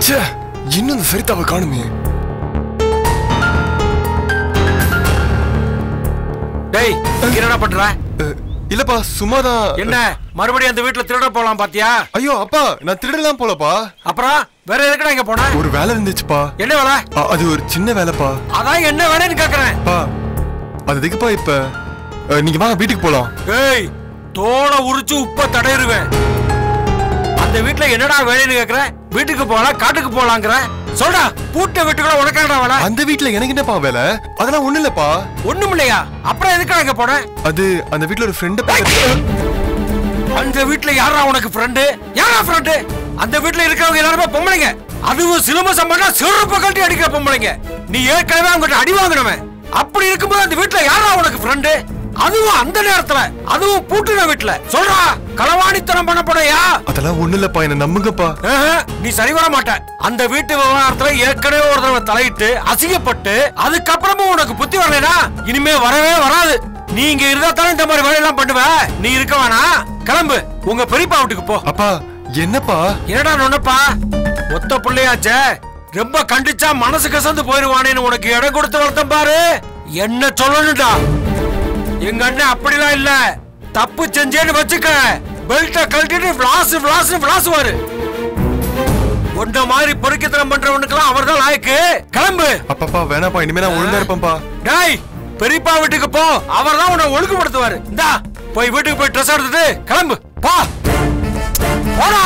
ச்சே இன்னும் இந்த சரிதாவை காணுமே டேய் இங்க என்னடா பண்ற அஹ், இல்லப்பா சும்மாதான் என்ன மறுபடியும் அந்த வீட்டுல திருட போலாம் பாத்தியா ஐயோ அப்பா நான் திருடலாம் போலப்பா அப்புறம் வேற எதுக்குடா இங்க போன ஒரு வேலை இருந்துச்சுப்பா என்ன வேலை அ- அது ஒரு சின்ன வேலைப்பா அதான் என்ன வேலைன்னு கேக்குறேன் பா அது எதுக்குப்பா இப்ப அஹ், நீங்க வாங்க வீட்டுக்கு போலாம் ஏய் தோலை உரிச்சு உப்ப தடையிருவேன் அந்த வீட்டுல என்னடா வேலைன்னு கேக்குற வீட்டுக்கு போலாம் காட்டுக்கு போலாங்கிற சொல்டா பூட்ட வீட்டுக்குள்ள உனக்கு என்னடா வேலை அந்த வீட்ல எனக்கு என்னப்பா வேலை அதெல்லாம் ஒண்ணு இல்லப்பா ஒண்ணும் இல்லையா அப்புறம் எதுக்குடா இங்க போன அது அந்த வீட்ல ஒரு ஃப்ரெண்ட் அந்த வீட்டுல யாரா உனக்கு ஃப்ரெண்டு யாரா ஃப்ரெண்டு அந்த வீட்டுல இருக்கிறவங்க எல்லாருமே பொம்பளைங்க அதுவும் சிலம்பம் பண்ணா சிறப்பு கட்டி அடிக்கிற பொம்பளைங்க நீ ஏற்கனவே அவங்ககிட்ட அடி வாங்கினவன் அப்படி இருக்கும்போது அந்த வீட்டுல யாரா உனக்கு ஃப்ரெண்டு அதுவும் அந்த நேரத்துல அதுவும் பூட்டுன வீட்டுல சொல்றா களவாணித்தனம் பண்ண போனையா அதெல்லாம் ஒண்ணு இல்லப்பா என்ன நம்புங்கப்பா ஆஹா, நீ சரி வர மாட்ட அந்த வீட்டு விவகாரத்துல ஏற்கனவே ஒரு தடவை தலையிட்டு அசிங்கப்பட்டு அதுக்கப்புறமும் உனக்கு புத்தி வரலைனா இனிமே வரவே வராது நீ இங்க இருந்தா தானே இந்த மாதிரி வேலையெல்லாம் பண்ணுவ நீ இருக்க வேணாம் கிளம்பு உங்க பெரியப்பா வீட்டுக்கு போ அப்பா என்னப்பா என்னடா நொன்னப்பா ஒத்த பிள்ளையாச்சே ரொம்ப கண்டிச்சா மனசு கசந்து போயிருவானேன்னு உனக்கு இடம் கொடுத்து வளர்த்தேன் பாரு என்ன சொல்லணும்டா எங்க அண்ணன் அப்படிலாம் இல்ல தப்பு செஞ்சேன்னு வச்சுக்க பெல்ட்ட கழட்டிட்டு விளாசு விளாசு விளாசுவாரு உன்ன மாதிரி பொறுக்கித்தனம் பண்றவனுக்கெல்லாம் அவர்தான் லாயக்கு கிளம்பு அப்பாப்பா வேணாப்பா இனிமே நான் ஒழுங்கா இருப்பேன்ப்பா டேய் பெரியப்பா வீட்டுக்கு போ அவர்தான் உன்னை ஒழுங்குபடுத்துவாரு இந்தா போய் வீட்டுக்கு போய் ட்ரெஸ் எடுத்துட்டு கிளம்பு போ போடா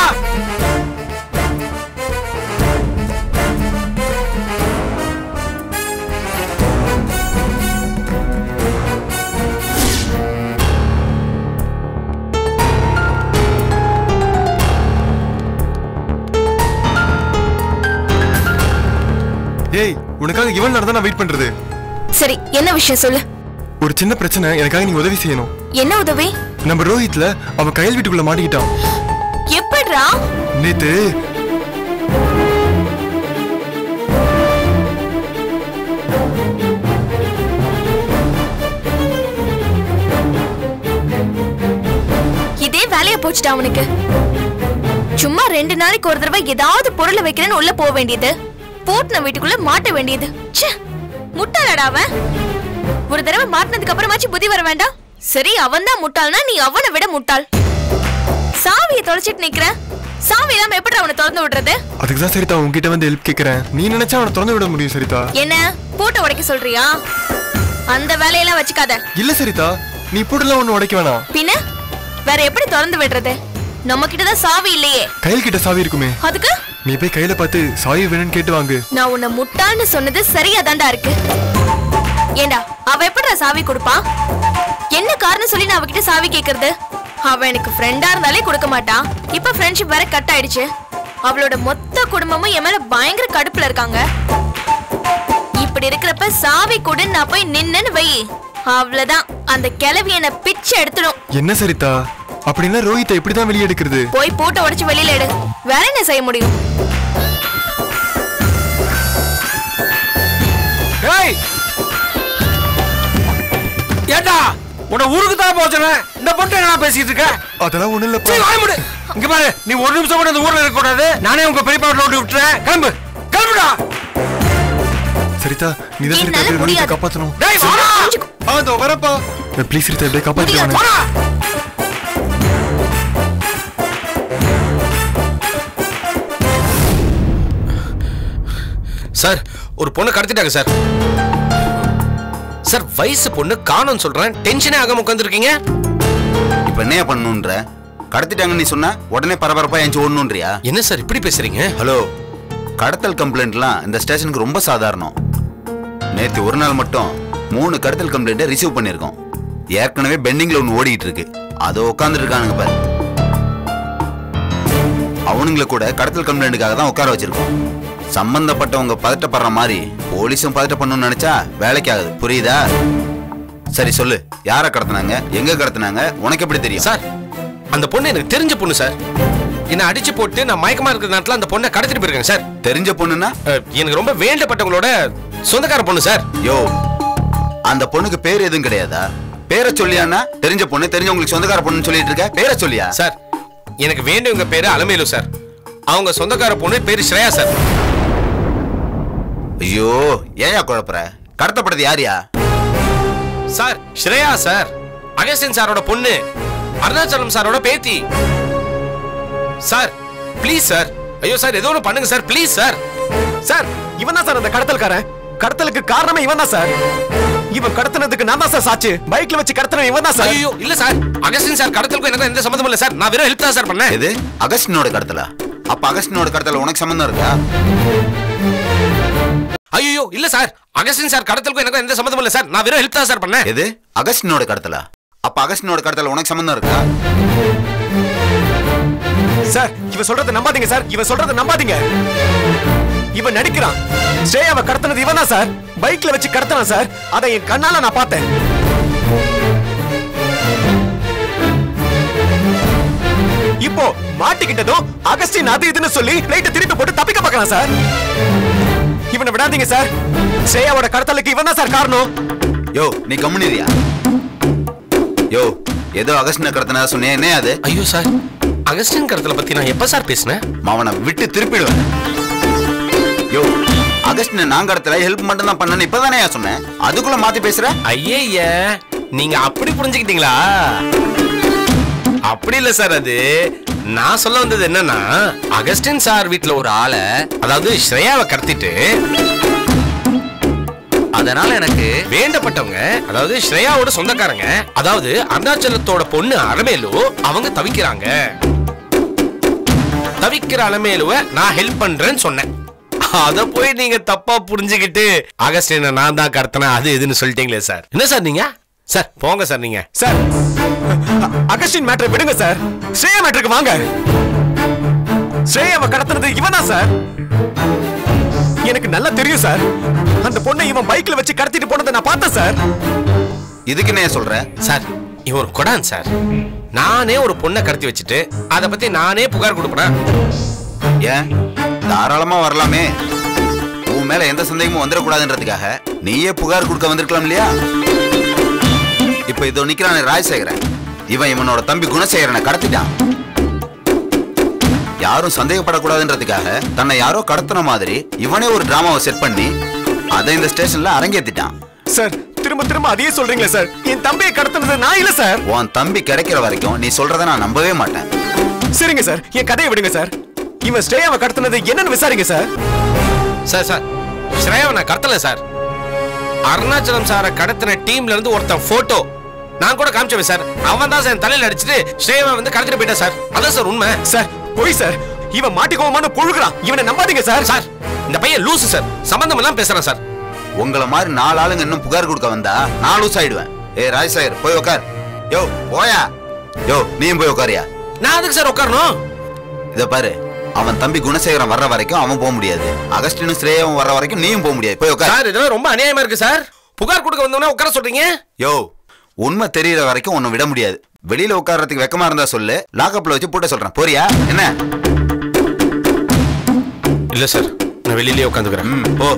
ஏய் உனக்காக இவன் நடந்தா நான் வெயிட் பண்றது சரி என்ன விஷயம் சொல்லு ஒரு சின்ன பிரச்சனை எனக்காக நீங்க உதவி செய்யணும் என்ன உதவி நம்ம ரோஹித்ல அவன் கையல் வீட்டுக்குள்ள மாட்டிக்கிட்டான் எப்படிடா நேத்து இதே வேலையா போச்சுடா அவனுக்கு சும்மா ரெண்டு நாளைக்கு ஒரு தடவை ஏதாவது பொருளை வைக்கிறேன்னு உள்ள போக வேண்டியது பூட்டின வீட்டுக்குள்ள மாட்ட வேண்டியது ச்சே முட்டாளடா அவன் ஒரு தடவை மாட்டினதுக்கு அப்புறமாச்சு புத்தி வர வேண்டாம் சரி அவன் தான் முட்டாள்னா நீ அவனை விட முட்டாள் சாவியை தொலைச்சிட்டு நிக்கிற சாவி இல்லாம எப்படி அவனை திறந்து விடுறது அதுக்கு தான் சரிதா உன்கிட்ட வந்து ஹெல்ப் கேக்குறேன் நீ நினைச்சா அவனை திறந்து விட முடியும் சரிதா என்ன பூட்டை உடைக்க சொல்றியா அந்த வேலையெல்லாம் வச்சுக்காத இல்ல சரிதா நீ இப்படிலாம் ஒண்ணு உடைக்க வேணாம் பின்ன வேற எப்படி திறந்து விடுறது நம்ம கிட்டதான் சாவி இல்லையே கையில் கிட்ட சாவி இருக்குமே அதுக்கு நீ போய் கையில பார்த்து சாவி வேணும்னு கேட்டு வாங்கு நான் உன்னை முட்டாள்னு சொன்னது சரியா தாண்டா இருக்கு ஏண்டா அவ எப்படிடா சாவி கொடுப்பான் என்ன காரணம் சொல்லி நான் அவகிட்ட சாவி கேக்குறது அவ எனக்கு ஃப்ரெண்டா இருந்தாலே கொடுக்க மாட்டான் இப்ப ஃப்ரெண்ட்ஷிப் வேற கட் ஆயிடுச்சு அவளோட மொத்த குடும்பமும் என் மேல பயங்கர கடுப்புல இருக்காங்க இப்படி இருக்கிறப்ப சாவி கொடு நான் போய் நின்னுன்னு வை அவ்வளவுதான் அந்த கிளவி என்ன பிச்சை எடுத்துடும் என்ன சரிதா அப்படின்னா ரோஹித்தை இப்படிதான் வெளியே எடுக்கிறது போய் பூட்டை உடைச்சு வெளியில எடு வேற என்ன செய்ய முடியும் ஏய் ஏண்டா உன்னை ஊருக்கு தான் போச்சுனே இந்த பொண்ணு என்ன பேசிட்டு இருக்க அதெல்லாம் ஒண்ணு இல்லப்பா சரி வாய மூடு இங்க பாரு நீ ஒரு நிமிஷம் கூட இந்த ஊர்ல இருக்க கூடாது நானே உங்க பெரியப்பா வீட்டுல விட்டு விட்டுறேன் கிளம்பு கிளம்புடா சரிதா நீ தான் சரிதா என்னால ரோஹித்தை முடியாது. காப்பாத்தணும் டேய் வாடா ஆ இதோ வரப்பா ப்ளீஸ் சரிதா எப்படியே முடியாது. காப்பாத்திடுவானே வாடா சார் ஒரு பொண்ணு கடத்திட்டாங்க சார் சார் வயசு பொண்ணு காணோம்னு சொல்றேன் டென்ஷனே ஆகாம உட்காந்துருக்கீங்க இப்ப என்னையா பண்ணணுன்ற கடத்திட்டாங்கன்னு நீ சொன்ன உடனே பரபரப்பா எஞ்சி ஓடணுன்றியா என்ன சார் இப்படி பேசுறீங்க ஹலோ கடத்தல் கம்ப்ளைண்ட்லாம் இந்த ஸ்டேஷனுக்கு ரொம்ப சாதாரணம் நேத்து ஒரு நாள் மட்டும் மூணு கடத்தல் கம்ப்ளைண்ட்டை ரிசீவ் பண்ணியிருக்கோம் ஏற்கனவே பெண்டிங்ல ஒன்று ஓடிட்டு இருக்கு அதை உட்காந்துட்டு இருக்கானுங்க பாரு அவனுங்கள கூட கடத்தல் கம்ப்ளைண்ட்டுக்காக தான் உட்கார வச்சிருக்கோம் சம்பந்தப்பட்டவங்க பதட்டப்படுற மாதிரி போலீஸும் பதட்டப்படணும்னு நினைச்சா வேலைக்கு ஆகுது புரியுதா சரி சொல்லு யாரை கடத்துனாங்க எங்க கடத்துனாங்க உனக்கு எப்படி தெரியும் சார் அந்த பொண்ணு எனக்கு தெரிஞ்ச பொண்ணு சார் என்ன அடிச்சு போட்டு நான் மயக்கமா இருக்கிற நேரத்துல அந்த பொண்ணை கடத்திட்டு போயிருக்கேன் சார் தெரிஞ்ச பொண்ணுன்னா அஹ், எனக்கு ரொம்ப வேண்டப்பட்டவங்களோட சொந்தக்கார பொண்ணு சார் யோ அந்த பொண்ணுக்கு பேர் எதுவும் கிடையாதா பேரை சொல்லியானா தெரிஞ்ச பொண்ணு தெரிஞ்சவங்களுக்கு சொந்தக்கார பொண்ணுன்னு சொல்லிட்டு இருக்க பேரை சொல்லியா சார் எனக்கு வேண்டியவங்க பேரு அலமேலு சார் அவங்க சொந்தக்கார பொண்ணு பேரு ஸ்ரேயா சார் ஐயோ ஏயா குழப்புற கடத்தப்பட்டது யாரியா சார் ஸ்ரேயா சார் அகஸ்டின் சாரோட பொண்ணு அருணாச்சலம் சாரோட பேத்தி சார் ப்ளீஸ் சார் ஐயோ சார் ஏதோ ஒன்று பண்ணுங்க சார் ப்ளீஸ் சார் சார் இவன் தான் சார் அந்த கடத்தல்காரன் கடத்தலுக்கு காரணமே இவன் தான் சார் இவன் கடத்தினதுக்கு நான் தான் சார் சாட்சி பைக்ல வச்சு கடத்தின இவன் தான் சார் ஐயோ இல்ல சார் அகஸ்டின் சார் கடத்தலுக்கும் எனக்கு எந்த சம்மந்தமும் இல்ல சார் நான் வெறும் ஹெல்ப் தான் சார் பண்ணேன் எது அகஸ்டினோட கடத்தலா அப்ப அகஸ்டினோட கடத்தல உனக்கு சம்பந்தம் இருக்கா ஐயோ இல்ல சார் அகஸ்டின் சார் கடத்தலுக்கும் எனக்கு எந்த சம்மந்தமும் இல்ல சார் நான் வெறும் ஹெல்ப் தான் சார் பண்ணேன் எது அகஸ்டினோட கடத்தலா அப்ப அகஸ்டினோட கடத்தல உனக்கு சம்பந்தம் இருக்கா சார் இவன் சொல்றத நம்பாதீங்க சார் இவன் சொல்றத நம்பாதீங்க இவன் நடிக்கிறான் ஸ்ரேயாவை கடத்தினது இவன் தான் சார் பைக்ல வச்சு கடத்தினான் சார் அதை என் கண்ணால நான் பார்த்தேன் இப்போ மாட்டிக்கிட்டதும் அகஸ்டின் அது இதுன்னு சொல்லி லைட்டை திருப்பி போட்டு தப்பிக்க பார்க்கலாம் சார் இவனை விடாதீங்க சார் ஸ்ரேயாவோட கடத்தலுக்கு இவன் தான் சார் காரணம் யோ நீ கம்முனிரியா யோ ஏதோ அகஸ்டின கடத்தினா சொன்னேன் என்ன அது ஐயோ சார் அகஸ்டின் கடத்தல பத்தி நான் எப்ப சார் பேசினேன் அவனை விட்டு திருப்பிடுவேன் யோ அகஸ்டின நான் கடத்தல ஹெல்ப் மட்டும் தான் பண்ணேன்னு இப்பதானே சொன்னேன் அதுக்குள்ள மாத்தி பேசுற ஐயே நீங்க அப்படி புரிஞ்சுக்கிட்டீங்களா அப்படி இல்ல சார் அது நான் சொல்ல வந்தது என்னன்னா அகஸ்டின் சார் வீட்ல ஒரு ஆளை அதாவது ஸ்ரேயாவை கடத்திட்டு அதனால எனக்கு வேண்டப்பட்டவங்க அதாவது ஸ்ரேயாவோட சொந்தக்காரங்க அதாவது அருணாச்சலத்தோட பொண்ணு அலமேலு அவங்க தவிக்கிறாங்க தவிக்கிற அலமேலுவ நான் ஹெல்ப் பண்றேன்னு சொன்னேன் அத போய் நீங்க தப்பா புரிஞ்சுக்கிட்டு அகஸ்டின நான் தான் கடத்தினேன் அது இதுன்னு சொல்லிட்டீங்களே சார் என்ன சார் நீங்க சார் போங்க சார் நீங்க சார் அ- அகஸ்டின் மேட்டரை விடுங்க சார் ஸ்ரேயா மேட்டருக்கு வாங்க ஸ்ரேயாவை கடத்தினது இவன் தான் சார் எனக்கு நல்லா தெரியும் சார் அந்த பொண்ணை இவன் பைக்ல வச்சு கடத்திட்டு போனதை நான் பார்த்தேன் சார் இதுக்கு என்ன சொல்ற சார் இவன் ஒரு கொடான் சார் நானே ஒரு பொண்ணை கடத்தி வச்சுட்டு அதை பத்தி நானே புகார் கொடுப்பேன் ஏன் தாராளமா வரலாமே உன் மேல எந்த சந்தேகமும் வந்துடக்கூடாதுன்றதுக்காக நீயே புகார் கொடுக்க வந்திருக்கலாம் இல்லையா இப்ப இதோ நிக்கிறானே ராஜசேகரன் இவன் இவனோட தம்பி குணசேகரனை கடத்திட்டான் யாரும் சந்தேகப்படக்கூடாதுன்றதுக்காக தன்னை யாரோ கடத்தின மாதிரி இவனே ஒரு டிராமாவை செட் பண்ணி அதை இந்த ஸ்டேஷன்ல அரங்கேத்திட்டான் சார் திரும்ப திரும்ப அதையே சொல்றீங்களே சார் என் தம்பியை கடத்தினது நான் இல்ல சார் உன் தம்பி கிடைக்கிற வரைக்கும் நீ சொல்றத நான் நம்பவே மாட்டேன் சரிங்க சார் என் கதையை விடுங்க சார் இவன் ஸ்ரேயாவை கடத்தினது என்னன்னு விசாரிங்க சார் சார் சார் ஸ்ரேயாவை நான் கடத்தல சார் அருணாச்சலம் சாரை கடத்தின டீம்ல இருந்து ஒருத்தன் போட்டோ நான் கூட காமிச்சேன் சார் அவன் தான் சார் என் தலையில அடிச்சுட்டு ஸ்ரேயாவை வந்து கடத்திட்டு போயிட்டான் சார் அதான் சார் உண்மை சார் போய் சார் இவன் மாட்டிக்கோமான்னு புழுகுறான் இவனை நம்பாதீங்க சார் சார் இந்த பையன் லூசு சார் சம்பந்தம் எல்லாம் பேசுறான் சார் உங்கள மாதிரி நாலு ஆளுங்க இன்னும் புகார் கொடுக்க வந்தா நான் லூஸ் ஆயிடுவேன் ஏ ராஜசேகர் போய் உட்கார் யோ போயா யோ நீயும் போய் உட்காரியா நான் அதுக்கு சார் உட்காரணும் இத பாரு அவன் தம்பி குணசேகரன் வர்ற வரைக்கும் அவன் போக முடியாது அகஸ்டினும் ஸ்ரேயாவும் வர்ற வரைக்கும் நீயும் போக முடியாது போய் உட்கார் சார் இதெல்லாம் ரொம்ப அநியாயமா இருக்கு சார் புகார் கொடுக்க வந்தோம்னா உட்கார சொல்றீங்க யோ உண்மை தெரியற வரைக்கும் உன்னை விட முடியாது வெளியில உட்கார்றதுக்கு வெக்கமா இருந்தா சொல்லு லாக்கப்ல வச்சு பூட்ட சொல்றேன் போறியா என்ன இல்ல சார் நான் வெளியிலேயே உட்காந்துக்கிறேன் ம் போ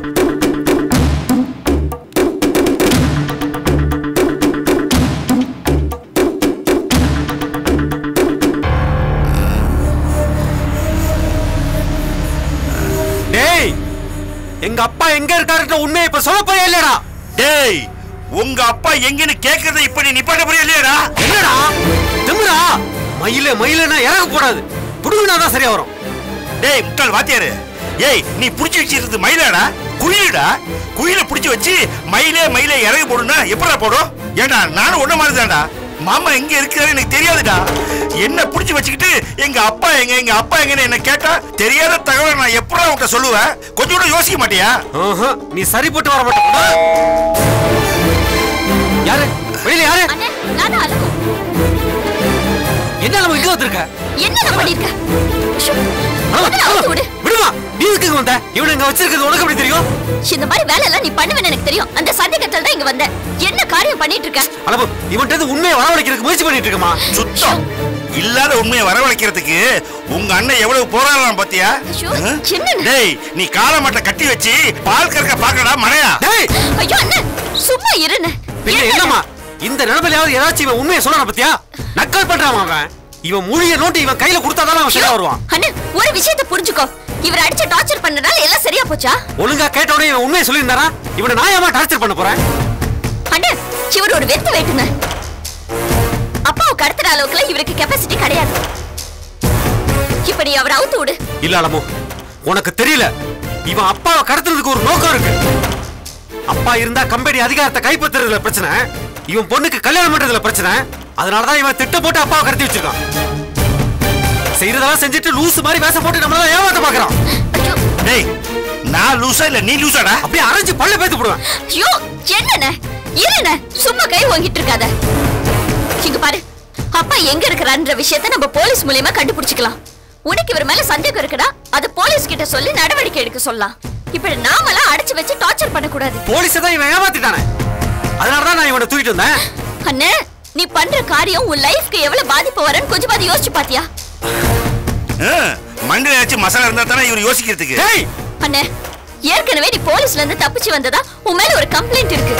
டேய் எங்க அப்பா எங்க இருக்காருன்ற உண்மையை இப்ப சொல்ல போறியா இல்லடா டேய் உங்க அப்பா எங்கன்னு கேக்குறத இப்ப நீ நிப்பாட்ட போறியா இல்லையாடா என்னடா திமிரா மயில மயிலனா இறங்க கூடாது புடுங்கினா தான் சரியா வரும் டேய் முட்டாள் வாத்தியாரு ஏய் நீ புடிச்சு வச்சிருக்கிறது மயிலாடா குயிலுடா குயில புடிச்சு வச்சு மயிலே மயிலே இறங்கி போடுனா எப்படா போடும் ஏண்டா நானும் ஒண்ணு மாதிரிதான்டா மாமா எங்க இருக்கிறாரு எனக்கு தெரியாதுடா என்ன புடிச்சு வச்சுக்கிட்டு எங்க அப்பா எங்க எங்க அப்பா எங்கன்னு என்ன கேட்டா தெரியாத தகவலை நான் எப்படா உன்கிட்ட சொல்லுவேன் கொஞ்சம் கூட யோசிக்க மாட்டியா ஆஹா, நீ சரிப்பட்டு வர மாட்ட யாரு வெளியில யாரு அண்ணே நான் தான் அழுகும் என்ன நம்ம இங்க வந்திருக்க என்ன நான் பண்ணிருக்கேன் ஷோ, முதல்ல அவுத்து விடு விடுமா நீ எதுக்கு வந்த இவனை இங்க வச்சிருக்கிறது உனக்கு எப்படி தெரியும் இந்த மாதிரி வேலை எல்லாம் நீ பண்ணுவேன்னு எனக்கு தெரியும் அந்த சந்தேகத்துல தான் இங்க வந்தேன் என்ன காரியம் பண்ணிட்டு இருக்க அளவு இவன்ட்ட இருந்து உண்மையை வரவழைக்கிறதுக்கு முயற்சி பண்ணிட்டு இருக்கமா சுத்தம் இல்லாத உண்மையை வரவழைக்கிறதுக்கு உங்க அண்ணன் எவ்வளவு போராடலாம் பாத்தியா ஐயோ, ஆ? என்னண்ணே? டேய் நீ காலமட்டை கட்டி வச்சு பால் கறக்க பாக்கடா மழையா டேய் ஐயோ அண்ணன் சும்மா இருன்னு பின்ன என்னம்மா இந்த நிலைமையிலாவது ஏதாச்சும் இவன் உண்மையை சொல்லணும் பத்தியா நக்கல் பண்றான் அவன் இவன் மூழிய நோட்டு இவன் கையில கொடுத்தாதான் அவன் சரியா வருவான் அண்ணே ஒரு விஷயத்தை புரிஞ்சுக்கோ இவர் அடிச்சு டார்ச்சர் பண்ணனால எல்லாம் சரியா போச்சா ஒழுங்கா கேட்ட உடனே இவன் உண்மையை சொல்லியிருந்தாரா இவனை நான் ஏமா டார்ச்சர் பண்ண போறேன் அண்ணே இவர் ஒரு வெத்து வேட்டுங்க அப்பாவை கடத்துற அளவுக்குலாம் இவருக்கு கெப்பாசிட்டி கிடையாது இப்ப நீ அவரை அவுத்து விடு இல்ல அலமு உனக்கு தெரியல இவன் அப்பாவை கடத்துறதுக்கு ஒரு நோக்கம் இருக்கு அப்பா இருந்தா கம்பெனி அதிகாரத்தை கைப்பற்றுறதுல பிரச்சனை இவன் பொண்ணுக்கு கல்யாணம் பண்றதுல பிரச்சனை அதனாலதான் இவன் திட்டம் போட்டு அப்பாவை கடத்தி வச்சிருக்கான் செய்யறதெல்லாம் செஞ்சுட்டு லூசு மாதிரி வேஷம் போட்டு நம்மளால ஏமாத்த பாக்குறான் ஐயோ டேய் நான் லூசா இல்ல நீ லூசாடா அப்படியே அரைஞ்சு பல்ல பேத்து போடுவேன் ஐயோ என்னண்ணே இருண்ணே சும்மா கை வாங்கிட்டு இருக்காத இங்க பாரு அப்பா எங்க இருக்கிறான்ற விஷயத்த நம்ம போலீஸ் மூலியமா கண்டுபிடிச்சுக்கலாம் உனக்கு இவர் மேல சந்தேகம் இருக்குடா அது போலீஸ் கிட்ட சொல்லி நடவடிக்கை எடுக்க சொல்லலாம் இப்படி நாமெல்லாம் அடைச்சு வச்சு டார்ச்சர் பண்ணக்கூடாது போலீஸை தான் இவன் ஏமாத்திட்டானே அதனாலதான் நான் இவனை தூக்கிட்டு வந்தேன் அண்ணே நீ பண்ற காரியம் உன் லைஃப்க்கு எவ்வளவு பாதிப்பு வரன்னு கொஞ்சம் பாதி யோசிச்சு பாத்தியா மண்டையில ஏதாச்சும் மசாலா இருந்தா தானே இவர் யோசிக்கிறதுக்கு டேய் அண்ணே ஏற்கனவே நீ போலீஸ்ல இருந்து தப்பிச்சு வந்ததா உன் மேல ஒரு கம்ப்ளைண்ட் இருக்கு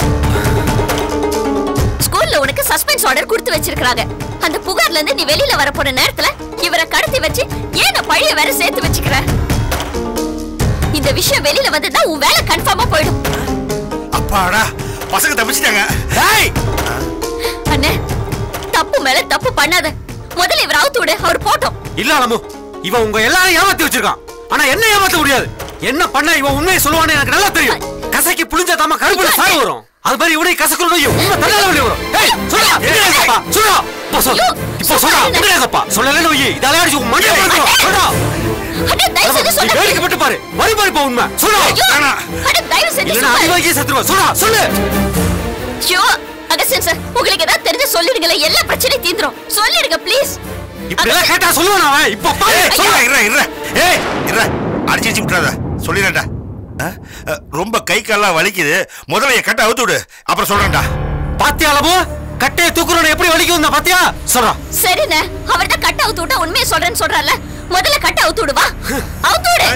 ஸ்கூல்ல உனக்கு சஸ்பென்ஸ் ஆர்டர் கொடுத்து வச்சிருக்காங்க அந்த புகார்ல இருந்து நீ வெளியில வர போற நேரத்துல இவரை கடத்தி வச்சு ஏன் நான் பழிய வேற சேர்த்து வச்சுக்கிற இந்த விஷயம் வெளியில வந்ததா உன் வேலை கன்ஃபார்மா போயிடும் அப்பாடா பசங்க தப்பிச்சிட்டாங்க டேய் அண்ணே தப்பு மேல தப்பு பண்ணாத முதல்ல இவர் அவுத்து விடு அவர் போட்டோம் இல்ல அலமு இவன் உங்க எல்லாரும் ஏமாத்தி வச்சிருக்கான் ஆனா என்ன ஏமாத்த முடியாது என்ன பண்ண இவன் உண்மையை சொல்லுவான்னு எனக்கு நல்லா தெரியும் கசக்கி புளிஞ்சா தாம கருப்புல சாறு வரும் அது மாதிரி இவனை கசக்கணும் உண்மை தன்னால வெளிய வரும் ஏய் சொல்லுடா என்னடா சொல்லுடா இப்போ சொல் இப்போ சொல்லுடா என்னடா சொல்லலன்னு வை இதால அடிச்சு உன் மண்டையை போடுறோம் சொல்லுடா அண்ணே தயவு செஞ்சு நீ சொல்ல வேடிக்கை பட்டு பாரு வரி பாரு இப்போ உண்மை சொல்லுடா ஐயோ வேணாம். அண்ணே தயவு செஞ்சு இல்லனா சொல்ல அடிவாங்கியே செத்துருவா சொல்லுடா சொல்லு ஐயோ அகஸ்டின் சார் உங்களுக்கு ஏதாவது தெரிஞ்ச சொல்லிடுங்களேன் எல்லா பிரச்சனையும் தீந்துரும் சொல்லிடுங்க ப்ளீஸ் இப்படி எல்லாம் கேட்டா சொல்லுவான் அவன் இப்போ பாரு ஏய், சொல்லு இருடா, இருடா, இருடா. ஏய், இருடா. அடிச்சு அடிச்சு விட்டுறாத சொல்லிடுறேன்டா ஆ? அ, ரொம்ப கை கால்லாம் வலிக்குது முதல்ல என் கட்டை அவுத்து விடு அப்புறம் சொல்றேன்டா பாத்தியா அலமு கட்டையை தூக்குறவன எப்படி வலிக்கும் தான் பாத்தியா சொல்றா சரிண்ணே அவர் தான் கட்ட அவுத்து விட்டா உண்மையை சொல்றேன்னு சொல்றாருல முதல்ல கட்ட அவுத்து விடு வா அவுத்து விடு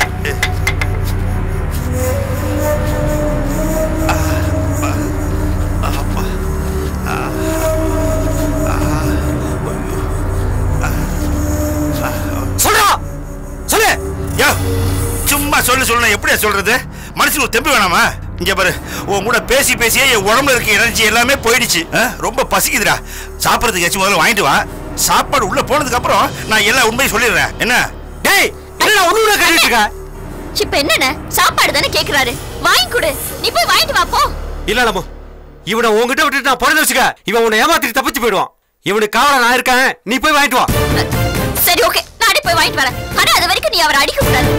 சொல்றா சொல்லு யோ சும்மா சொல்லு சொல்லணும் எப்படியா சொல்றது மனசுக்கு ஒரு தெம்பு வேணாமா இங்க பாரு உன் கூட பேசி பேசியே என் உடம்புல இருக்க எனர்ஜி எல்லாமே போயிடுச்சு ஆ? ரொம்ப பசிக்குதுடா சாப்பிட்றதுக்கு ஏச்சும் முதல்ல வாங்கிட்டு வா சாப்பாடு உள்ள போனதுக்கு அப்புறம் நான் எல்லா உண்மையும் சொல்லிடுறேன் என்ன டேய் என்ன ஒண்ணு கேட்டுட்டு இருக்க இப்ப என்னண்ணே சாப்பாடு தானே கேக்குறாரு வாங்கி கொடு நீ போய் வாங்கிட்டு வா போ இல்ல அலமு இவனை உன்கிட்ட விட்டுட்டு நான் பிறந்து வச்சுக்க இவன் உன்னை ஏமாத்திட்டு தப்பிச்சு போயிடுவான் இவனுக்கு காவல நான் இருக்கேன் நீ போய் வாங்கிட்டு வா சரி ஓகே நானே போய் வாங்கிட்டு வரேன் ஆனா அது வரைக்கும் நீ அவரை அடிக்க கூடாது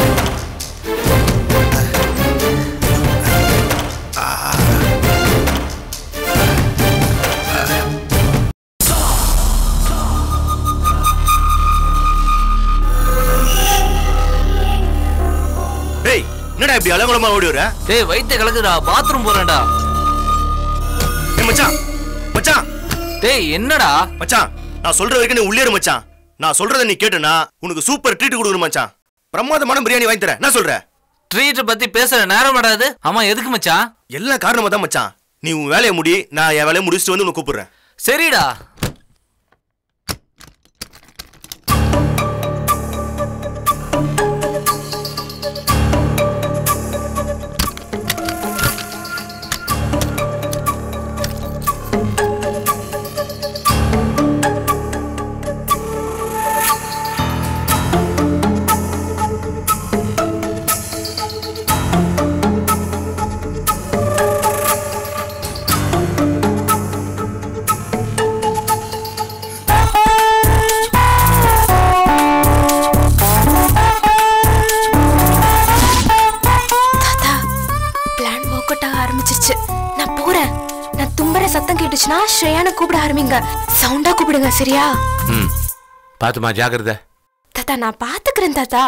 டேய் என்னடா இப்படி அலங்கோலமா ஓடி வர டேய் வயித்த கலக்குதுடா பாத்ரூம் போறேன்டா ஏய் மச்சான் மச்சான் டேய் என்னடா மச்சான் நான் சொல்ற வரைக்கும் நீ உள்ளே இரு மச்சான் நான் சொல்றத நீ கேட்டுனா உனக்கு சூப்பர் ட்ரீட் கொடுக்குறேன் மச்சான் பிரமாதமான பிரியாணி வாங்கி தரேன் என்ன சொல்ற ட்ரீட் பத்தி பேசுற நேரம் வராது ஆமா எதுக்கு மச்சான் எல்லாம் காரணமா தான் மச்சான் நீ உன் வேலையை முடி நான் என் வேலையை முடிச்சுட்டு வந்து உன்னை கூப்பிடுறேன் சரிடா தாத்தா பிளான் ஒர்க் அவுட் ஆக ஆரம்பிச்சிருச்சு நான் போறேன் நான் தும்புற சத்தம் கேட்டுச்சுன்னா ஸ்ரேயான கூப்பிட ஆரம்பிங்க சவுண்டா கூப்பிடுங்க சரியா ம் பாத்துமா ஜாக்கிரதை தாத்தா நான் பாத்துக்கிறேன் தாத்தா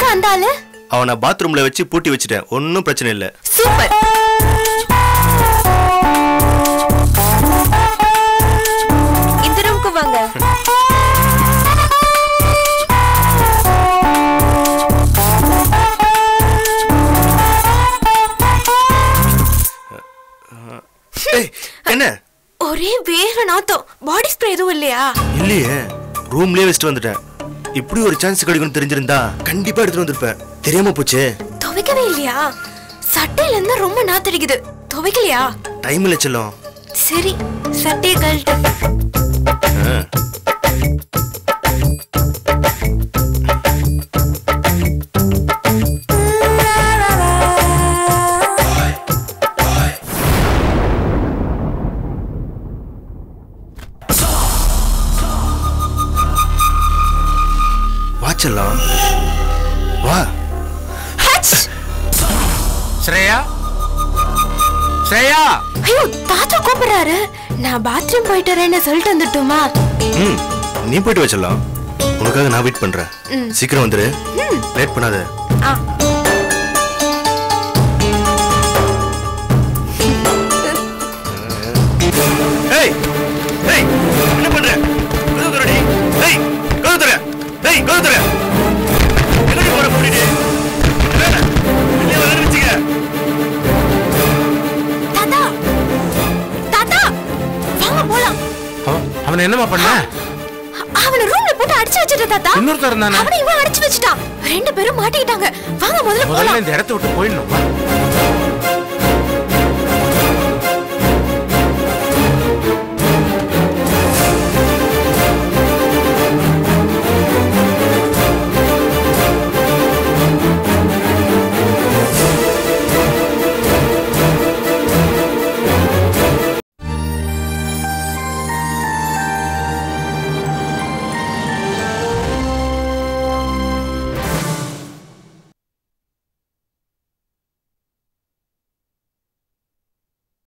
எங்க அந்த ஆளு அவனை பாத்ரூம்ல வச்சு பூட்டி வச்சுட்டேன் ஒன்றும் பிரச்சனை இல்லை சூப்பர் இந்த ரூமுக்கு வாங்க ஏய், என்ன ஒரே வேர்வை நாத்தம் பாடி ஸ்ப்ரே எதுவும் இல்லையா இல்லையே ரூம்லயே வச்சுட்டு வந்துட்டேன் இப்படி ஒரு சான்ஸ் கிடைக்கும்னு தெரிஞ்சிருந்தா கண்டிப்பா எடுத்துட்டு வந்திருப்பேன் தெரியாம போச்சே துவைக்கவே இல்லையா சட்டையில இருந்தா ரொம்ப நாத்தடிக்குது துவைக்கலையா டைம் இல்லை செல்லம் சரி சட்டையை கழட்டு வா செல்லம் வா ஹச்! ஸ்ரேயா ஸ்ரேயா ஐயோ தாத்தா கூப்பிடுறாரு நான் பாத்ரூம் போயிட்டு வரேன்னு சொல்லிட்டு வந்துட்டுமா ம் நீ போயிட்டு வச்சிடலாம் உனக்காக நான் வெயிட் பண்றேன் சீக்கிரம் வந்துரு லேட் பண்ணாத ஆ ஏய் ஏய் என்ன பண்ற கதவு திறடி ஏய் கதவு திற ஏய் கதவு திற என்னடி போற மூடிட்டு வெளியே வர வச்சுக்க தாத்தா தாத்தா வாங்க போலாம் அவன் அவனை என்னமா பண்ண அவனை ரூம்ல போட்டு அடிச்சு வச்சிட்ட தாத்தா இன்னொருத்தர் இருந்தானே? அவனை இவன் அடிச்சு வச்சிட்டான் ரெண்டு பேரும் மாட்டிக்கிட்டாங்க வாங்க முதல்ல முதல்ல போலாம் இந்த இடத்த விட்டு போயிடணும்